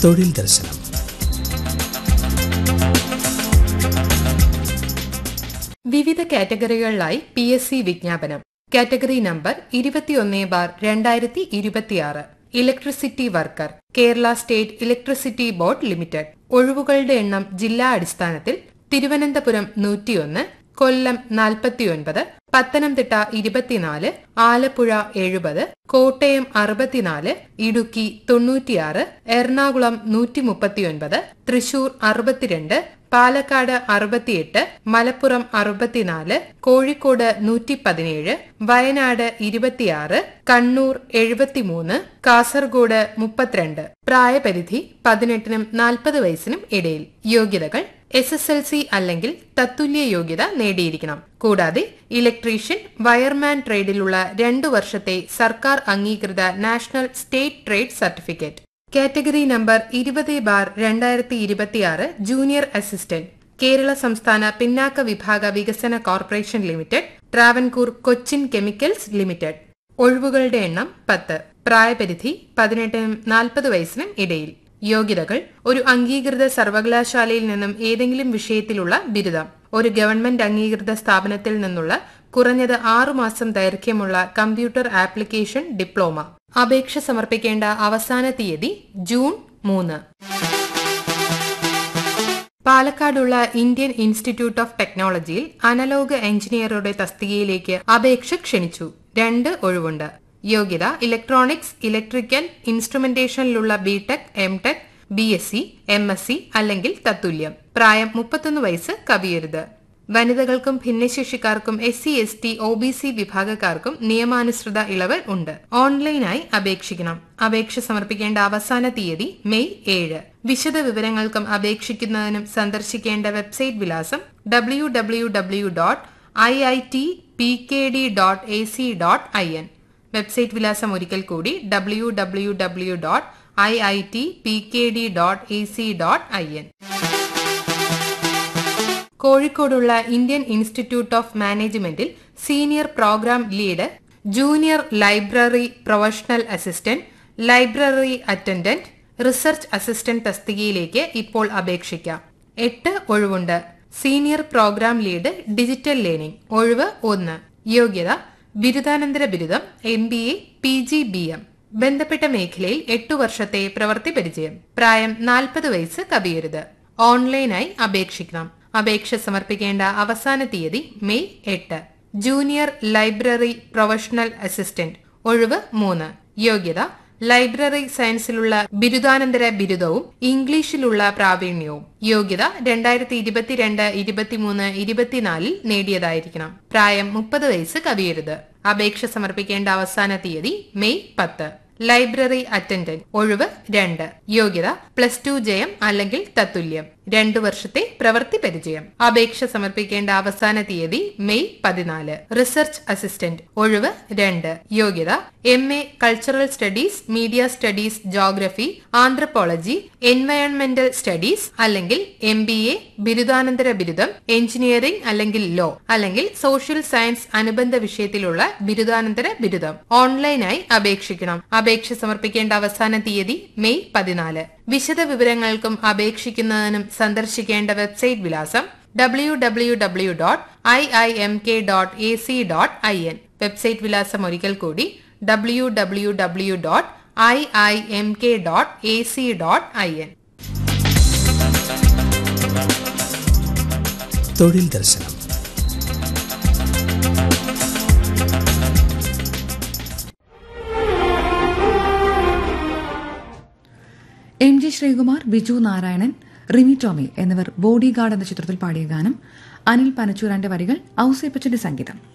തൊഴിൽ ദർശനം വിവിധ കാറ്റഗറികളിലായി പി എസ് സി വിജ്ഞാപനം കാറ്റഗറി നമ്പർ ഇരുപത്തിയൊന്ന് ബാർ രണ്ടായിരത്തി ഇരുപത്തിയാറ് electricity worker Kerala state electricity board limited ഒഴിവുകളുടെ എണ്ണം ജില്ലാ അടിസ്ഥാനത്തിൽ തിരുവനന്തപുരം നൂറ്റിയൊന്ന് കൊല്ലം നാൽപ്പത്തിയൊൻപത് പത്തനംതിട്ട ഇരുപത്തിനാല് ആലപ്പുഴ എഴുപത് കോട്ടയം അറുപത്തിനാല് ഇടുക്കി തൊണ്ണൂറ്റിയാറ് എറണാകുളം നൂറ്റി മുപ്പത്തിയൊൻപത് തൃശൂർ അറുപത്തിരണ്ട് പാലക്കാട് അറുപത്തിയെട്ട് മലപ്പുറം അറുപത്തിനാല് കോഴിക്കോട് നൂറ്റി പതിനേഴ് വയനാട് ഇരുപത്തിയാറ് കണ്ണൂർ എഴുപത്തിമൂന്ന് കാസർഗോഡ് മുപ്പത്തിരണ്ട് പ്രായപരിധി പതിനെട്ടിനും നാൽപ്പത് വയസ്സിനും ഇടയിൽ യോഗ്യതകൾ എസ് എസ് എൽ സി അല്ലെങ്കിൽ തത്തുല്യ യോഗ്യത നേടിയിരിക്കണം കൂടാതെ ഇലക്ട്രീഷ്യൻ വയർമാൻ ട്രേഡിലുള്ള രണ്ടു വർഷത്തെ സർക്കാർ അംഗീകൃത national state trade certificate category number ഇരുപത് ബാർ രണ്ടായിരത്തി ഇരുപത്തിയാറ് ജൂനിയർ അസിസ്റ്റന്റ് കേരള സംസ്ഥാന പിന്നാക്ക വിഭാഗ വികസന corporation limited Travancore Cochin chemicals limited ഒഴിവുകളുടെ എണ്ണം പത്ത് പ്രായപരിധി പതിനെട്ടിനും നാൽപ്പത് വയസ്സിനും ഇടയിൽ യോഗ്യതകൾ ഒരു അംഗീകൃത സർവകലാശാലയിൽ നിന്നും ഏതെങ്കിലും വിഷയത്തിലുള്ള ബിരുദം ഒരു ഗവൺമെന്റ് അംഗീകൃത സ്ഥാപനത്തിൽ നിന്നുള്ള കുറഞ്ഞത് ആറുമാസം ദൈർഘ്യമുള്ള കമ്പ്യൂട്ടർ ആപ്ലിക്കേഷൻ ഡിപ്ലോമ അപേക്ഷ സമർപ്പിക്കേണ്ട അവസാന തീയതി ജൂൺ മൂന്ന് പാലക്കാടുള്ള ഇന്ത്യൻ ഇൻസ്റ്റിറ്റ്യൂട്ട് ഓഫ് ടെക്നോളജിയിൽ അനലോഗ് എഞ്ചിനീയറുടെ തസ്തികയിലേക്ക് അപേക്ഷ ക്ഷണിച്ചു രണ്ട് ഒഴിവുണ്ട് യോഗ്യത ഇലക്ട്രോണിക്സ് ഇലക്ട്രിക്കൽ ഇൻസ്ട്രുമെന്റേഷനിലുള്ള BTech MTech B S C M S C അല്ലെങ്കിൽ തത്തുല്യം പ്രായം മുപ്പത്തൊന്ന് വയസ്സ് കവിയരുത് വനിതകൾക്കും ഭിന്നശേഷിക്കാർക്കും S C S T O B C വിഭാഗക്കാർക്കും നിയമാനുസൃത ഇളവ് ഉണ്ട് ഓൺലൈനായി അപേക്ഷിക്കണം അപേക്ഷ സമർപ്പിക്കേണ്ട അവസാന തീയതി മെയ് ഏഴ് വിശദ വിവരങ്ങൾക്കും അപേക്ഷിക്കുന്നതിനും സന്ദർശിക്കേണ്ട വെബ്സൈറ്റ് വിലാസം W W W dot I I T P K D dot A C dot I N website വിലാസം ഒരിക്കൽ കൂടി W W W dot I I T P K D dot A C dot I N കോഴിക്കോടുള്ള Indian institute of മാനേജ്മെന്റിൽ senior program lead junior library professional assistant library attendant research assistant തസ്തികയിലേക്ക് ഇപ്പോൾ അപേക്ഷിക്കാം എട്ട് ഒഴിവുണ്ട് senior program lead digital learning ഒഴിവ് ഒന്ന് യോഗ്യത ബിരുദാനന്തര ബിരുദം M B A P G B M ബന്ധപ്പെട്ട മേഖലയിൽ എട്ടു വർഷത്തെ പ്രവൃത്തി പരിചയം പ്രായം നാൽപ്പത് വയസ്സ് കവിയരുത് ഓൺലൈനായി അപേക്ഷിക്കണം അപേക്ഷ സമർപ്പിക്കേണ്ട അവസാന തീയതി മെയ് എട്ട് ജൂനിയർ ലൈബ്രറി പ്രൊഫഷണൽ അസിസ്റ്റന്റ് ഒഴിവ് മൂന്ന് യോഗ്യത ലൈബ്രറി സയൻസിലുള്ള ബിരുദാനന്തര ബിരുദവും ഇംഗ്ലീഷിലുള്ള പ്രാവീണ്യവും യോഗ്യത രണ്ടായിരത്തി ഇരുപത്തിരണ്ട് ഇരുപത്തിമൂന്ന് ഇരുപത്തിനാലിൽ നേടിയതായിരിക്കണം പ്രായം മുപ്പത് വയസ്സ് കവിയരുത് അപേക്ഷ സമർപ്പിക്കേണ്ട അവസാന തീയതി മെയ് പത്ത് ലൈബ്രറി അറ്റൻഡന്റ് ഒഴിവ് രണ്ട് യോഗ്യത പ്ലസ് ടു ജയം അല്ലെങ്കിൽ തത്തുല്യം രണ്ടു വർഷത്തെ പ്രവൃത്തി പരിചയം അപേക്ഷ സമർപ്പിക്കേണ്ട അവസാന തീയതി മെയ് പതിനാല് റിസർച്ച് അസിസ്റ്റന്റ് ഒഴിവ് രണ്ട് യോഗ്യത M A cultural studies media studies geography anthropology എൻവയോൺമെന്റൽ സ്റ്റഡീസ് അല്ലെങ്കിൽ എം ബി എ ബിരുദാനന്തര ബിരുദം എഞ്ചിനീയറിംഗ് അല്ലെങ്കിൽ ലോ അല്ലെങ്കിൽ സോഷ്യൽ സയൻസ് അനുബന്ധ വിഷയത്തിലുള്ള ബിരുദാനന്തര ബിരുദം ഓൺലൈനായി അപേക്ഷിക്കണം അപേക്ഷ സമർപ്പിക്കേണ്ട അവസാന തീയതി മെയ് പതിനാല് വിശദ വിവരങ്ങൾക്കും അപേക്ഷിക്കുന്നതിനും സന്ദർശിക്കേണ്ട വെബ്സൈറ്റ് വിലാസം W W W dot I I M K dot A C dot I N website വിലാസം ഒരിക്കൽ കൂടി W W W dot I I M K dot A C dot I N തൊഴിൽ ദർശനം എം ജി ശ്രീകുമാർ ബിജു നാരായണൻ റിമി ടോമി എന്നിവർ body guard എന്ന ചിത്രത്തിൽ പാടിയ ഗാനം അനിൽ പനച്ചൂരാന്റെ വരികൾ ഔസേപ്പച്ചന്റെ സംഗീതം